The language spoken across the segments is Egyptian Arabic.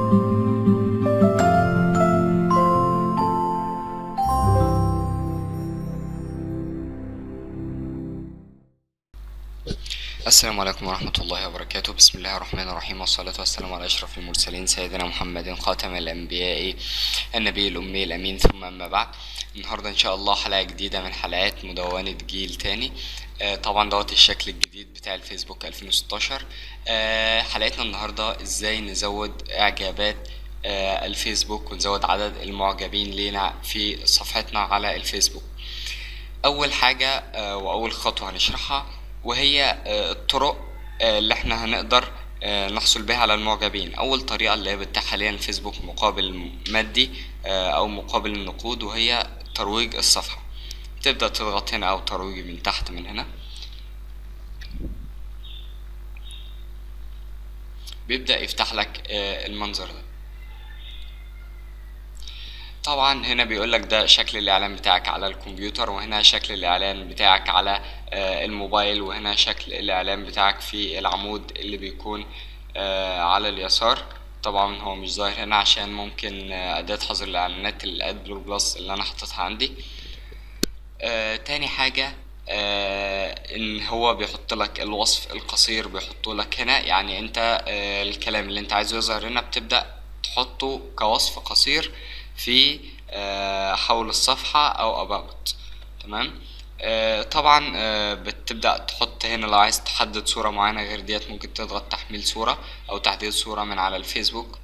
السلام عليكم ورحمة الله وبركاته بسم الله الرحمن الرحيم والصلاة والسلام على أشرف المرسلين سيدنا محمد خاتم الأنبياء النبي الأمي الأمين ثم أما بعد النهاردة إن شاء الله حلقة جديدة من حلقات مدونة جيل تاني آه، طبعا دوت الشكل الجديد بتاع الفيسبوك 2016 آه، حلقتنا النهاردة إزاي نزود إعجابات آه، الفيسبوك ونزود عدد المعجبين لينا في صفحتنا على الفيسبوك اول حاجه آه، واول خطوه هنشرحها وهي آه، الطرق آه، اللي احنا هنقدر آه، نحصل بها على المعجبين اول طريقه اللي هي بتتاح حاليا الفيسبوك مقابل مادي آه، او مقابل النقود وهي ترويج الصفحه تبدا تضغط هنا او ترويج من تحت من هنا بيبدا يفتح لك آه، المنظر ده طبعا هنا بيقول لك ده شكل الاعلان بتاعك على الكمبيوتر وهنا شكل الاعلان بتاعك على آه، الموبايل وهنا شكل الاعلان بتاعك في العمود اللي بيكون آه، على اليسار طبعا هو مش ظاهر هنا عشان ممكن آه، اداة حظر الاعلانات الاد بلو بلس اللي انا حاططها عندي آه، تاني حاجة آه، ان هو بيحط لك الوصف القصير بيحطه لك هنا يعني انت آه، الكلام اللي انت عايزه يظهر هنا بتبدأ تحطه كوصف قصير في آه، حول الصفحة او about تمام آه، طبعا آه، بتبدأ تحط هنا لو عايز تحدد صورة معينة غير ديت ممكن تضغط تحميل صورة او تحديد صورة من على الفيسبوك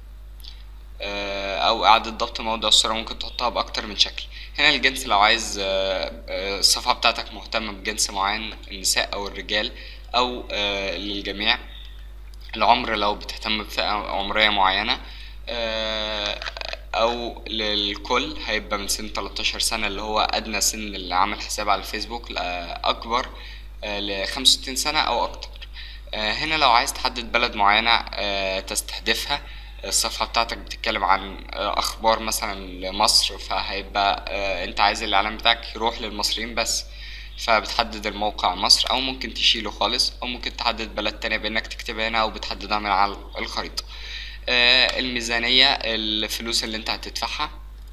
آه، او اعادة ضبط موضع الصورة ممكن تحطها باكتر من شكل هنا الجنس لو عايز آه، آه، الصفحة بتاعتك مهتمة بجنس معين النساء او الرجال او آه، للجميع العمر لو بتهتم بفئة عمرية معينة آه، او للكل هيبقى من سن 13 سنة اللي هو ادنى سن اللي عامل حساب على الفيسبوك لاكبر ل 65 سنة او اكتر آه، هنا لو عايز تحدد بلد معينة آه، تستهدفها الصفحة بتاعتك بتتكلم عن آه، أخبار مثلا لمصر فهيبقى آه، أنت عايز الإعلان بتاعك يروح للمصريين بس فبتحدد الموقع مصر أو ممكن تشيله خالص أو ممكن تحدد بلد تانية بإنك تكتبها هنا أو بتحددها من على الخريطة آه، الميزانية الفلوس اللي أنت هتدفعها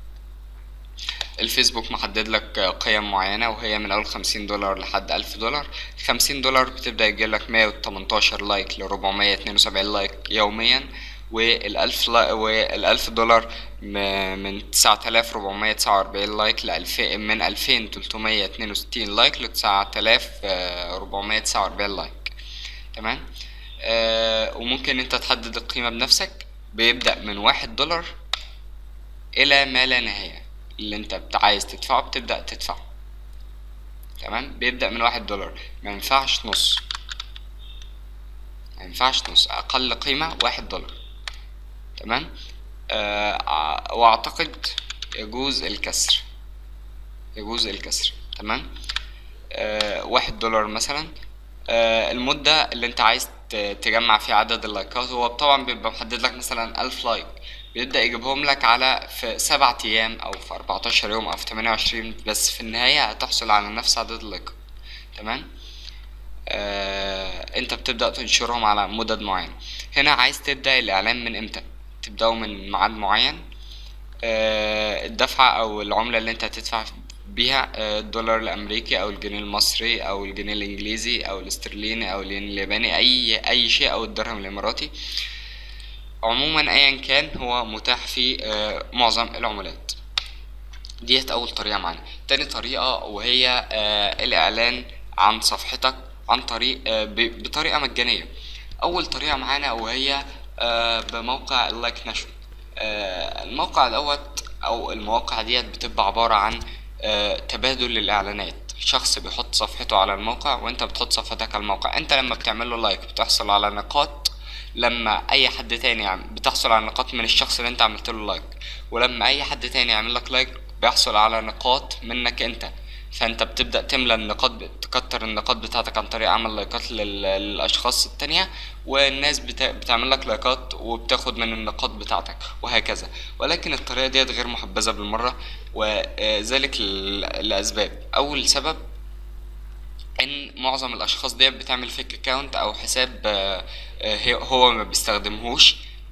الفيسبوك محدد لك قيم معينة وهي من أول خمسين دولار لحد ألف دولار خمسين دولار بتبدأ يجيلك مية وتمنتاشر لايك لربعمية اتنين وسبعين لايك يوميا والألف لا والألف دولار م- من تسعة آلاف ربعمية تسعة وأربعين لايك لألفين من ألفين تلتمية اتنين وستين لايك لتسعة آلاف ربعمية تسعة وأربعين لايك تمام آه وممكن انت تحدد القيمة بنفسك بيبدأ من واحد دولار إلى ما لا نهاية اللي انت بت- عايز تدفعه بتبدأ تدفعه تمام بيبدأ من واحد دولار ما ينفعش نص ما ينفعش نص أقل قيمة واحد دولار تمام آه ع- وأعتقد يجوز الكسر يجوز الكسر تمام آه واحد دولار مثلا آه المدة اللي انت عايز ت- تجمع فيها عدد اللايكات هو طبعا بيبقى محدد لك مثلا ألف لايك بيبدأ يجيبهم لك على في سبعة أيام أو في أربعتاشر يوم أو في تمانية وعشرين بس في النهاية هتحصل على نفس عدد اللايكات تمام آه انت بتبدأ تنشرهم على مدد معينة هنا عايز تبدأ الإعلان من امتى تبدأه من ميعاد معين آه، الدفعة أو العملة اللي أنت هتدفع بيها آه، الدولار الأمريكي أو الجنيه المصري أو الجنيه الإنجليزي أو الاسترليني أو الين الياباني أي أي شيء أو الدرهم الإماراتي عموما أيا كان هو متاح في آه، معظم العملات ديت أول طريقة معانا تاني طريقة وهي آه، الإعلان عن صفحتك عن طريق آه، ب- بطريقة مجانية أول طريقة معانا وهي آه، بموقع اللايك نشر آه، الموقع دوت أو المواقع ديت بتبقى عبارة عن آه، تبادل للإعلانات شخص بيحط صفحته على الموقع وانت بتحط صفحتك على الموقع انت لما بتعمل له لايك بتحصل على نقاط لما اي حد تاني يعمل بتحصل على نقاط من الشخص اللي انت عملت له لايك ولما اي حد تاني يعمل لك لايك بيحصل على نقاط منك انت فانت بتبدأ تملى النقاط تكتر النقاط بتاعتك عن طريق عمل لايكات لل- للاشخاص التانية والناس بتا... بتعمل لك لايكات وبتاخد من النقاط بتاعتك وهكذا ولكن الطريقة ديت غير محبذة بالمرة وذلك ل- لأسباب أول سبب ان معظم الاشخاص ديت بتعمل فيك اكاونت او حساب آه، آه، هي- هو ما بيستخدمهوش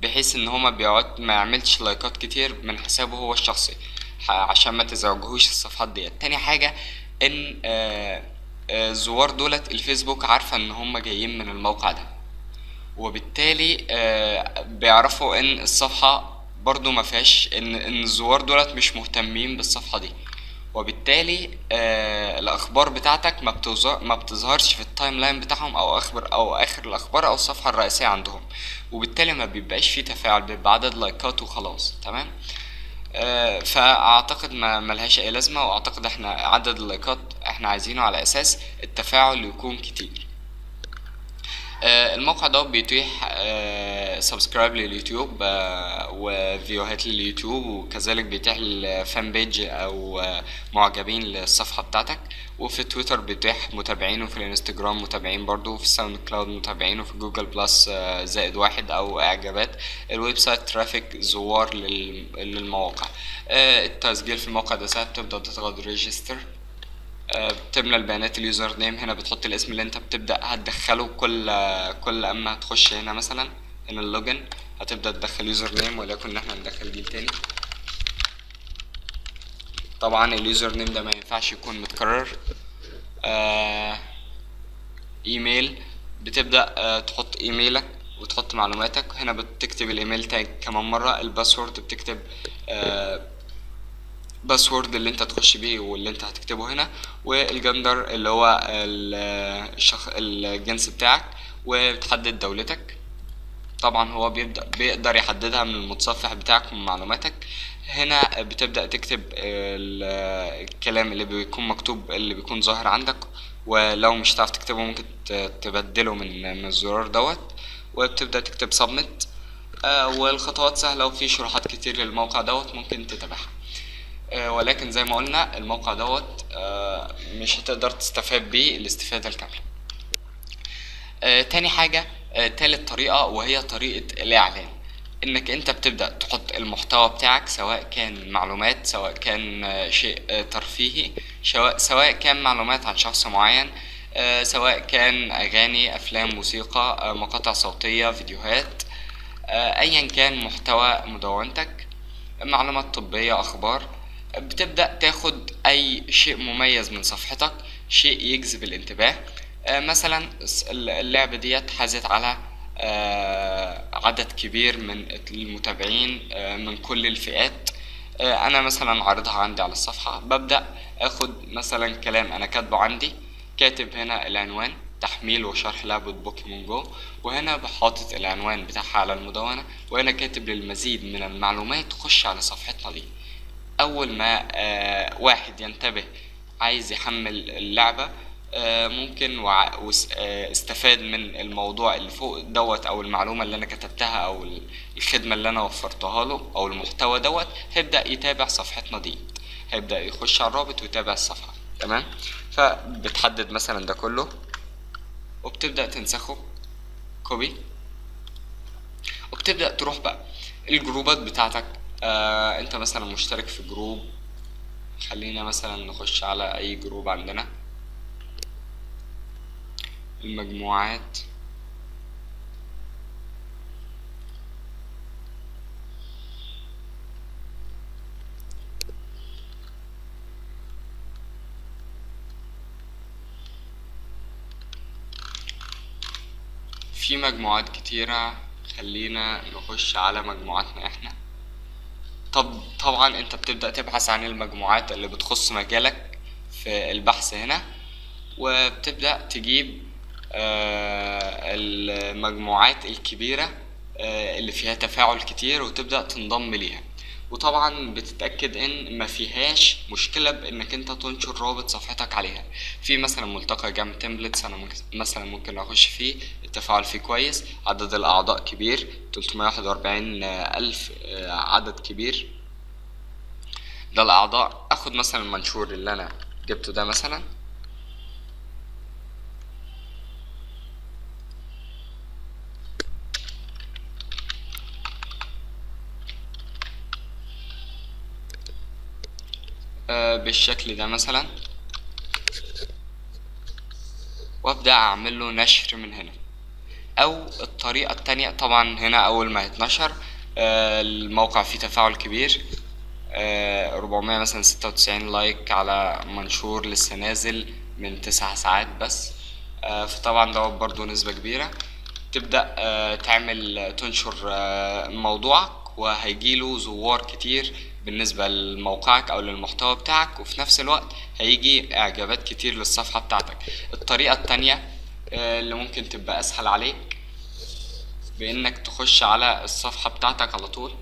بحيث ان هو ما بيقعد ما يعملش لايكات كتير من حسابه هو الشخصي ح- عشان ما تزعجهوش الصفحات ديت تاني حاجة ان آه، آه، الزوار دولت الفيسبوك عارفة ان هم جايين من الموقع ده وبالتالي آه، بيعرفوا ان الصفحة برضو ما فيهاش ان ان الزوار دولت مش مهتمين بالصفحة دي وبالتالي آه الاخبار بتاعتك ما بتظهر ما بتظهرش في التايم لاين بتاعهم او اخبار او اخر الاخبار او الصفحة الرئيسية عندهم وبالتالي ما بيبقاش فيه تفاعل بيبقى عدد لايكات وخلاص تمام آه، فاعتقد ما ملهاش اي لازمه واعتقد احنا عدد اللايكات احنا عايزينه على اساس التفاعل يكون كتير آه، الموقع ده بيتيح سبسكرايب لليوتيوب آه، وفيديوهات لليوتيوب وكذلك بيتيح الفان بيج او آه، معجبين للصفحة بتاعتك وفي تويتر بيتيح متابعين وفي الانستجرام متابعين برضو وفي الساوند كلاود متابعين وفي جوجل بلس آه، زائد واحد او اعجابات الويب سايت ترافيك زوار لل- للمواقع آه، التسجيل في الموقع ده سهل بتبدأ تضغط ريجستر آه، بتملى البيانات اليوزر نيم هنا بتحط الاسم اللي انت بتبدأ هتدخله كل آه، كل اما هتخش هنا مثلا هنا اللوجن هتبدأ تدخل يوزر نيم وليكن احنا ندخل جيل تاني طبعا اليوزر نيم ده ما ينفعش يكون متكرر آه ايميل بتبدأ آه تحط ايميلك وتحط معلوماتك هنا بتكتب الايميل تاني كمان مرة الباسورد بتكتب آه باسورد اللي انت تخش بيه واللي انت هتكتبه هنا والجندر اللي هو ال- الشخ... الجنس بتاعك وبتحدد دولتك طبعا هو بيبدأ بيقدر يحددها من المتصفح بتاعك من معلوماتك هنا بتبدأ تكتب ال- الكلام اللي بيكون مكتوب اللي بيكون ظاهر عندك ولو مش هتعرف تكتبه ممكن ت- تبدله من من الزرار دوت وبتبدأ تكتب سبميت والخطوات سهلة وفي شروحات كتير للموقع دوت ممكن تتابعها آه، ولكن زي ما قلنا الموقع دوت آه، مش هتقدر تستفاد بيه الاستفادة الكاملة آه، تاني حاجة آه، تالت طريقة وهي طريقة الإعلان إنك أنت بتبدأ تحط المحتوى بتاعك سواء كان معلومات سواء كان آه، شيء آه، ترفيهي سواء سواء كان معلومات عن شخص معين آه، سواء كان أغاني أفلام موسيقى آه، مقاطع صوتية فيديوهات آه، أيا كان محتوى مدونتك معلومات طبية أخبار بتبدأ تاخد أي شيء مميز من صفحتك شيء يجذب الانتباه آه، مثلا الس- اللعبة ديت حازت على آه، عدد كبير من المتابعين آه، من كل الفئات آه، أنا مثلا عارضها عندي على الصفحة ببدأ أخد مثلا كلام أنا كاتبه عندي كاتب هنا العنوان تحميل وشرح لعبة بوكيمون جو وهنا بحاطط العنوان بتاعها على المدونة وهنا كاتب للمزيد من المعلومات خش على صفحتنا دي أول ما آه واحد ينتبه عايز يحمل اللعبة آه ممكن وع- وس- آه استفاد من الموضوع اللي فوق دوت أو المعلومة اللي أنا كتبتها أو ال- الخدمة اللي أنا وفرتها له أو المحتوى دوت هيبدأ يتابع صفحتنا دي هيبدأ يخش على الرابط ويتابع الصفحة تمام فبتحدد مثلا ده كله وبتبدأ تنسخه كوبي وبتبدأ تروح بقى الجروبات بتاعتك آه انت مثلا مشترك في جروب خلينا مثلا نخش على اي جروب عندنا المجموعات في مجموعات كتيرة خلينا نخش على مجموعاتنا احنا طب طبعا انت بتبدأ تبحث عن المجموعات اللي بتخص مجالك في البحث هنا وبتبدأ تجيب آه، المجموعات الكبيرة آه، اللي فيها تفاعل كتير وتبدأ تنضم ليها وطبعا بتتأكد ان ما فيهاش مشكلة بانك انت تنشر رابط صفحتك عليها في مثلا ملتقى جام تمبلتس انا ممكن مثلا ممكن اخش فيه التفاعل فيه كويس عدد الاعضاء كبير 341 الف آه، عدد كبير ده الاعضاء اخد مثلا المنشور اللي انا جبته ده مثلا آه، بالشكل ده مثلا وابدا اعمل له نشر من هنا او الطريقة التانية طبعا هنا اول ما يتنشر آه، الموقع فيه تفاعل كبير ربعمية مثلا ستة وتسعين لايك على منشور لسه نازل من تسع ساعات بس آه، فطبعا دوت برضو نسبة كبيرة تبدأ آه، تعمل تنشر آه، موضوعك وهيجيله زوار كتير بالنسبة لموقعك أو للمحتوى بتاعك وفي نفس الوقت هيجي إعجابات كتير للصفحة بتاعتك الطريقة التانية آه، اللي ممكن تبقى أسهل عليك بإنك تخش على الصفحة بتاعتك على طول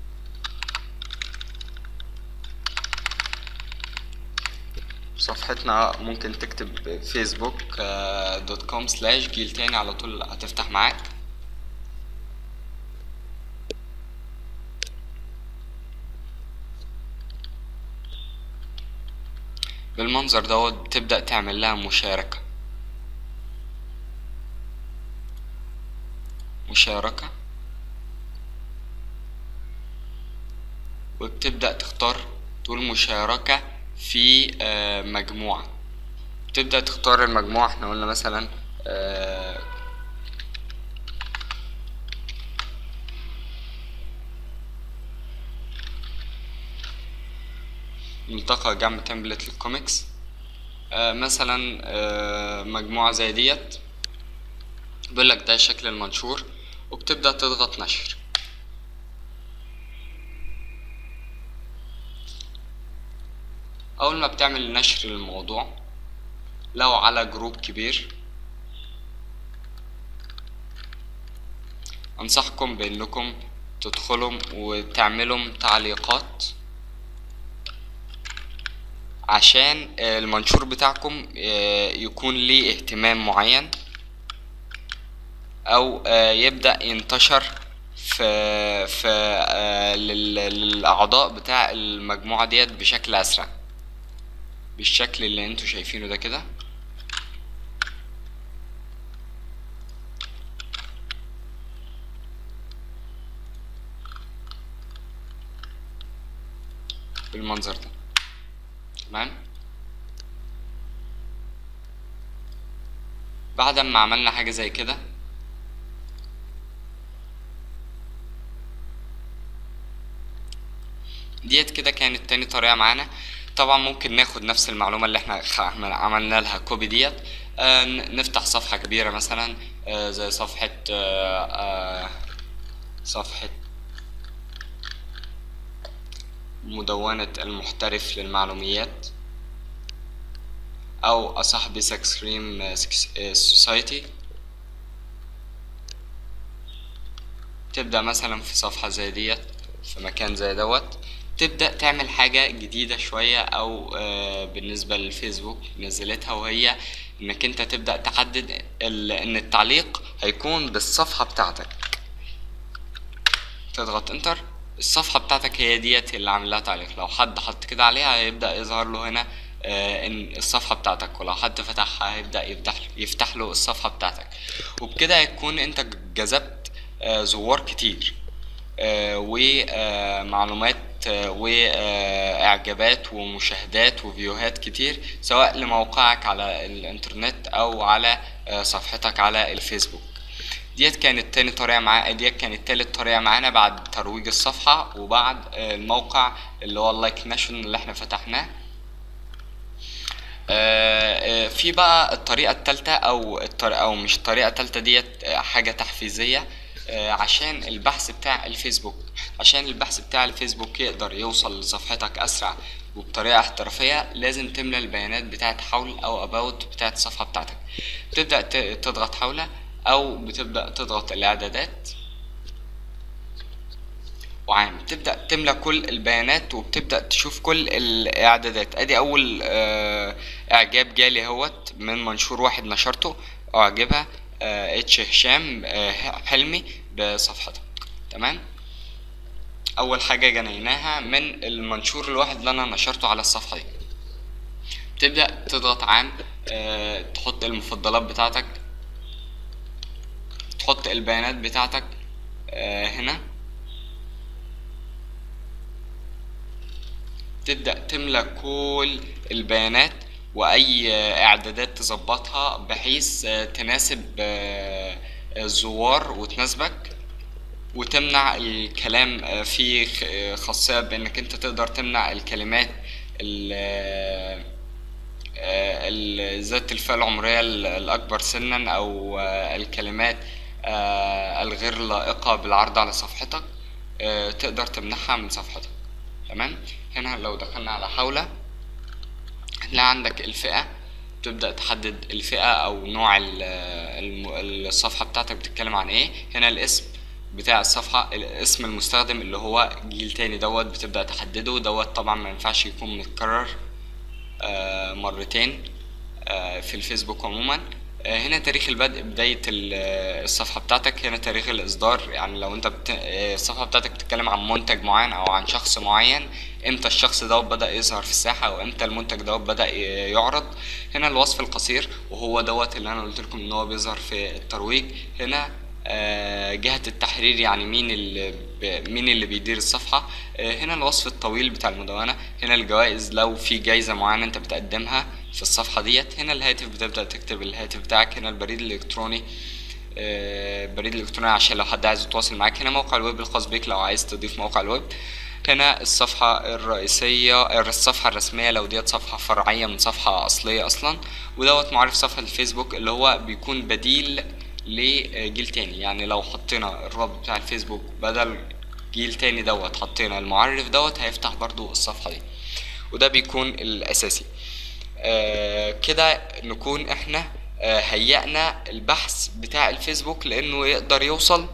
صفحتنا ممكن تكتب فيسبوك دوت كوم سلاش جيل تاني على طول هتفتح معاك بالمنظر دوت تبدأ تعمل لها مشاركة مشاركة وبتبدأ تختار تقول مشاركة في آه، مجموعة تبدأ تختار المجموعة احنا قلنا مثلا آه، ملتقى جمع تمبلت للكوميكس آه، مثلا آه، مجموعة زي ديت بيقولك ده شكل المنشور وبتبدأ تضغط نشر أول ما بتعمل نشر للموضوع لو على جروب كبير أنصحكم بأنكم تدخلوا وتعملوا تعليقات عشان آه، المنشور بتاعكم آه، يكون ليه اهتمام معين او آه، يبدأ ينتشر في في آه، لل- للاعضاء بتاع المجموعة ديت بشكل اسرع بالشكل اللي انتوا شايفينه ده كده بالمنظر ده تمام بعد ما عملنا حاجة زي كده ديت كده كانت تاني طريقة معانا طبعا ممكن ناخد نفس المعلومة اللي احنا خ- عمل- عملنا لها كوبي ديت آه، ن- نفتح صفحة كبيرة مثلا آه، زي صفحة آه، آه، صفحة مدونة المحترف للمعلوميات أو أصحابي سكس كريم سوسايتي تبدأ مثلا في صفحة زي ديت في مكان زي دوت تبدأ تعمل حاجة جديدة شوية أو آه، بالنسبة للفيسبوك نزلتها وهي إنك أنت تبدأ تحدد ال- إن التعليق هيكون بالصفحة بتاعتك تضغط انتر الصفحة بتاعتك هي ديت اللي عامل لها تعليق لو حد حط كده عليها هيبدأ يظهر له هنا آه، ان الصفحة بتاعتك ولو حد فتحها هيبدأ يفتح يفتح له الصفحة بتاعتك وبكده هيكون انت جذبت آه، زوار كتير ومعلومات واعجابات ومشاهدات وفيوهات كتير سواء لموقعك على الانترنت او على آه، صفحتك على الفيسبوك ديت كانت تاني طريقة معانا ديت كانت تالت طريقة معانا بعد ترويج الصفحة وبعد آه، الموقع اللي هو اللايك ناشون اللي احنا فتحناه آه، آه، في بقى الطريقة التالتة أو الطريقة أو مش الطريقة التالتة ديت آه، حاجة تحفيزية آه، عشان البحث بتاع الفيسبوك عشان البحث بتاع الفيسبوك يقدر يوصل لصفحتك أسرع وبطريقة احترافية لازم تملى البيانات بتاعت حول أو أباوت بتاعت الصفحة بتاعتك تبدأ ت- تضغط حولها أو بتبدأ تضغط الإعدادات وعام تبدأ تملى كل البيانات وبتبدأ تشوف كل الإعدادات أدي أول آه، إعجاب جالي اهوت من منشور واحد نشرته أعجبها آه، اتش هشام آه، حلمي بصفحتك تمام أول حاجة جنيناها من المنشور الواحد اللي أنا نشرته على الصفحة دي تبدأ تضغط عام آه، تحط المفضلات بتاعتك تحط البيانات بتاعتك آه، هنا تبدأ تملى كل البيانات وأي إعدادات تظبطها بحيث آه، تناسب آه، الزوار وتناسبك وتمنع الكلام آه، في خ- آه، خاصية بانك انت تقدر تمنع الكلمات ال- آه، ال- ذات الفئة العمرية ال- الأكبر سنا أو آه، الكلمات آه، الغير لائقة بالعرض على صفحتك آه، تقدر تمنحها من صفحتك تمام هنا لو دخلنا على حولة هتلاقي عندك الفئة تبدأ تحدد الفئة أو نوع ال- الم- الصفحة بتاعتك بتتكلم عن ايه هنا الاسم بتاع الصفحة اسم المستخدم اللي هو جيل تاني دوت بتبدأ تحدده دوت طبعا ما ينفعش يكون متكرر آه، مرتين آه، في الفيسبوك عموما آه، هنا تاريخ البدء بداية ال- الصفحة بتاعتك هنا تاريخ الإصدار يعني لو أنت بت... آه، الصفحة بتاعتك بتتكلم عن منتج معين أو عن شخص معين إمتى الشخص دوت بدأ يظهر في الساحة أو إمتى المنتج دوت بدأ ي- يعرض هنا الوصف القصير وهو دوت اللي أنا قلت لكم إن هو بيظهر في الترويج هنا آه، جهة التحرير يعني مين اللي ب... مين اللي بيدير الصفحة آه، هنا الوصف الطويل بتاع المدونة هنا الجوائز لو في جايزة معينة انت بتقدمها في الصفحة ديت هنا الهاتف بتبدأ تكتب الهاتف بتاعك هنا البريد الإلكتروني آه، بريد الإلكتروني عشان لو حد عايز يتواصل معاك هنا موقع الويب الخاص بيك لو عايز تضيف موقع الويب هنا الصفحة الرئيسية الصفحة الرسمية لو ديت صفحة فرعية من صفحة أصلية أصلا ودوت معرف صفحة الفيسبوك اللي هو بيكون بديل لجيل تاني يعني لو حطينا الرابط بتاع الفيسبوك بدل جيل تاني دوت حطينا المعرف دوت هيفتح برضو الصفحة دي وده بيكون الأساسي آه كده نكون احنا آه هيئنا البحث بتاع الفيسبوك لانه يقدر يوصل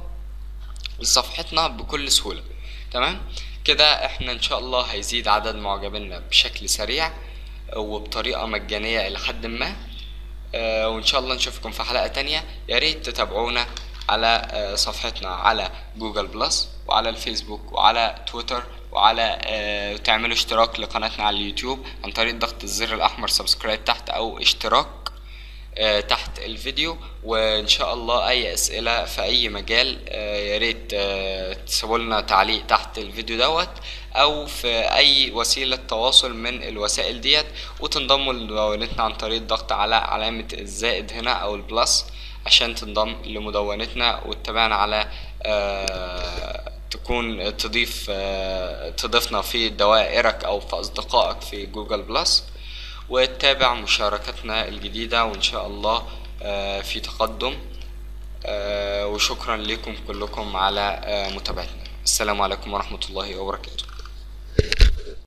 لصفحتنا بكل سهولة تمام كده احنا ان شاء الله هيزيد عدد معجبينا بشكل سريع وبطريقة مجانية الى حد ما آه، وان شاء الله نشوفكم في حلقة تانية يا ريت تتابعونا على آه، صفحتنا على جوجل بلس وعلى الفيسبوك وعلى تويتر وعلى آه، تعملوا اشتراك لقناتنا على اليوتيوب عن طريق ضغط الزر الاحمر سبسكرايب تحت او اشتراك آه، تحت الفيديو وان شاء الله اي اسئله في اي مجال آه، يا ريت آه، تسيبوا لنا تعليق تحت الفيديو دوت او في اي وسيله تواصل من الوسائل ديت وتنضموا لمدونتنا عن طريق الضغط على علامه الزائد هنا او البلس عشان تنضم لمدونتنا وتتابعنا على آه، تكون تضيف آه، تضيفنا في دوائرك او في اصدقائك في جوجل بلس وتتابع مشاركتنا الجديدة وإن شاء الله آه، في تقدم آه، وشكرا لكم كلكم على آه، متابعتنا السلام عليكم ورحمة الله وبركاته